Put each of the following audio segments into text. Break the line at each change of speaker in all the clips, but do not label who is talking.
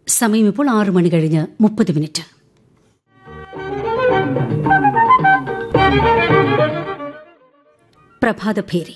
സമയം ഇപ്പോൾ ആറ് മണി കഴിഞ്ഞ് മുപ്പത് മിനിറ്റ് പ്രഭാതഭേരി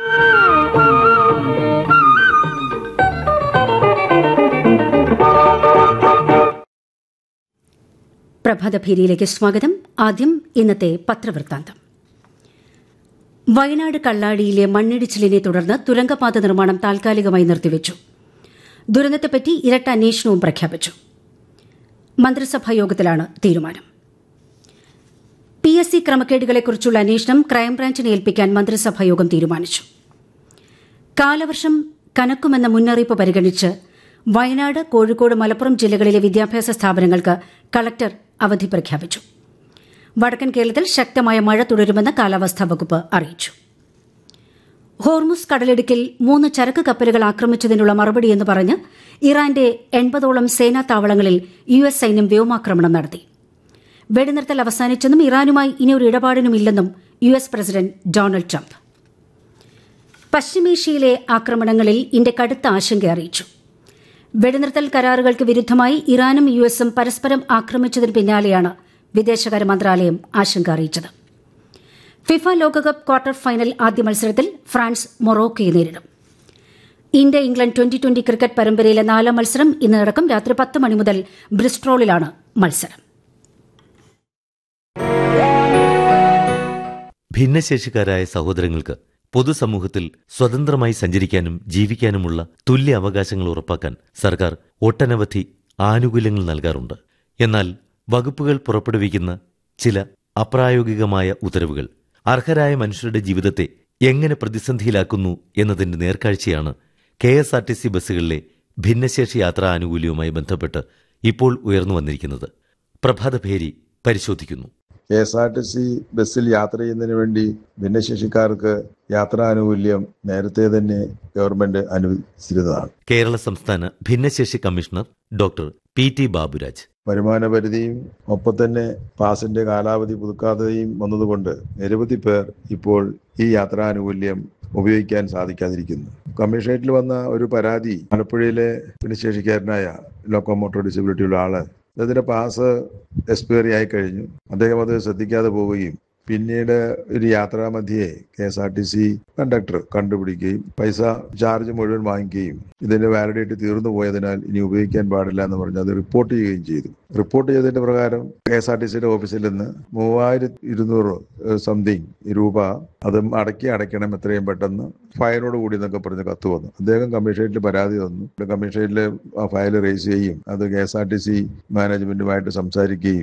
പ്രഭാതഭേരിയിലേക്ക് സ്വാഗതം ആദ്യം ഇന്നത്തെ പത്രവൃത്താന്തം വയനാട് കള്ളാടിയിലെ മണ്ണിടിച്ചിലിനെ തുടർന്ന് തുരങ്കപാത നിർമ്മാണം താൽക്കാലികമായി നിർത്തിവച്ചു ദുരന്തത്തെപ്പറ്റി ഇരട്ട അന്വേഷണവും പ്രഖ്യാപിച്ചു മന്ത്രിസഭാ യോഗത്തിലാണ് തീരുമാനം പി എസ് സി ക്രമക്കേടുകളെക്കുറിച്ചുള്ള അന്വേഷണം ക്രൈംബ്രാഞ്ചിനെ ഏൽപ്പിക്കാൻ മന്ത്രിസഭാ യോഗം തീരുമാനിച്ചു കാലവർഷം കനക്കുമെന്ന മുന്നറിയിപ്പ് പരിഗണിച്ച് വയനാട് കോഴിക്കോട് മലപ്പുറം ജില്ലകളിലെ വിദ്യാഭ്യാസ സ്ഥാപനങ്ങൾക്ക് കളക്ടർ അവധി പ്രഖ്യാപിച്ചു വടക്കൻ കേരളത്തിൽ ശക്തമായ മഴ തുടരുമെന്ന് കാലാവസ്ഥാ വകുപ്പ് അറിയിച്ചു ഹോർമുസ് കടലിടുക്കിൽ മൂന്ന് ചരക്ക് കപ്പലുകൾ ആക്രമിച്ചതിനുള്ള മറുപടിയെന്ന് പറഞ്ഞ് ഇറാന്റെ എൺപതോളം സേനാ താവളങ്ങളിൽ യു എസ് സൈന്യം വ്യോമാക്രമണം നടത്തി വെടിനിർത്തൽ അവസാനിച്ചെന്നും ഇറാനുമായി ഇനി ഒരു ഇടപാടിനുമില്ലെന്നും U S president Donald Trump പശ്ചിമേഷ്യയിലെ ആക്രമണങ്ങളിൽ ഇന്ത്യ കടുത്ത ആശങ്ക അറിയിച്ചു വെടിനിർത്തൽ കരാറുകൾക്ക് വിരുദ്ധമായി ഇറാനും യു എസും പരസ്പരം ആക്രമിച്ചതിന് പിന്നാലെയാണ് വിദേശകാര്യ മന്ത്രാലയം ആശങ്ക അറിയിച്ചത് ഫിഫ ലോകകപ്പ് ക്വാർട്ടർ ഫൈനൽ ആദ്യ മത്സരത്തിൽ ഫ്രാൻസ് മൊറോക്കയെ നേരിടും India England twenty twenty cricket പരമ്പരയിലെ നാലാം മത്സരം ഇന്ന് നടക്കും രാത്രി പത്ത് മണി മുതൽ ബ്രിസ്ട്രോളിലാണ് മത്സരം
ഭിന്നശേഷിക്കാരായ സഹോദരങ്ങൾക്ക് പൊതുസമൂഹത്തിൽ സ്വതന്ത്രമായി സഞ്ചരിക്കാനും ജീവിക്കാനുമുള്ള തുല്യ അവകാശങ്ങൾ ഉറപ്പാക്കാൻ സർക്കാർ ഒട്ടനവധി ആനുകൂല്യങ്ങൾ നൽകാറുണ്ട് എന്നാൽ വകുപ്പുകൾ പുറപ്പെടുവിക്കുന്ന ചില അപ്രായോഗികമായ ഉത്തരവുകൾ അർഹരായ മനുഷ്യരുടെ ജീവിതത്തെ എങ്ങനെ പ്രതിസന്ധിയിലാക്കുന്നു എന്നതിന്റെ നേർക്കാഴ്ചയാണ് K S R T C ബസ്സുകളിലെ ഭിന്നശേഷി യാത്രാ ആനുകൂല്യവുമായി ബന്ധപ്പെട്ട് ഇപ്പോൾ ഉയർന്നു വന്നിരിക്കുന്നത് പ്രഭാതഭേരി പരിശോധിക്കുന്നു
K S R T C ബസ്സിൽ യാത്ര ചെയ്യുന്നതിന് വേണ്ടി ഭിന്നശേഷിക്കാർക്ക് യാത്രാനുകൂല്യം നേരത്തെ തന്നെ ഗവൺമെന്റ് അനുവദിച്ചിരുന്നതാണ്
കേരള സംസ്ഥാന ഭിന്നശേഷി commissioner doctor P T Baburaj
വരുമാന പരിധിയും ഒപ്പം തന്നെ പാസിന്റെ കാലാവധി പുതുക്കാതെയും വന്നതുകൊണ്ട് നിരവധി പേർ ഇപ്പോൾ ഈ യാത്രാനുകൂല്യം ഉപയോഗിക്കാൻ സാധിക്കാതിരിക്കുന്നു കമ്മീഷണറേറ്റിൽ വന്ന ഒരു പരാതി ആലപ്പുഴയിലെ ഭിന്നശേഷിക്കാരനായ ലോക്കോമോട്ടോർ ഡിസബിലിറ്റി ഉള്ള ആള് അദ്ദേഹത്തിന്റെ പാസ് എക്സ്പയറി ആയി കഴിഞ്ഞു അദ്ദേഹം അത് ശ്രദ്ധിക്കാതെ പോവുകയും പിന്നീട് ഒരു യാത്രാമധ്യേ K S R T C conductor കണ്ടുപിടിക്കുകയും പൈസ ചാർജ് മുഴുവൻ വാങ്ങിക്കുകയും ഇതിന്റെ വാലിഡിറ്റി തീർന്നു പോയതിനാൽ ഇനി ഉപയോഗിക്കാൻ പാടില്ല എന്ന് പറഞ്ഞ് അത് റിപ്പോർട്ട് ചെയ്യുകയും ചെയ്തു റിപ്പോർട്ട് ചെയ്തതിന്റെ പ്രകാരം കെ എസ് ആർ ടി സിയുടെ ഓഫീസിൽ നിന്ന് മൂവായിരത്തി ഇരുന്നൂറ് സംതിങ് രൂപ അതും അടക്കി അടയ്ക്കണം എത്രയും പെട്ടെന്ന് ഫയലോട് കൂടി എന്നൊക്കെ പറഞ്ഞ് കത്ത് വന്നു അദ്ദേഹം കമ്മീഷണറേറ്റിൽ പരാതി തന്നു കമ്മീഷണറേറ്റിൽ ആ ഫയൽ റേസ് ചെയ്യും അത് K S R T C മാനേജ്മെന്റുമായിട്ട് സംസാരിക്കുകയും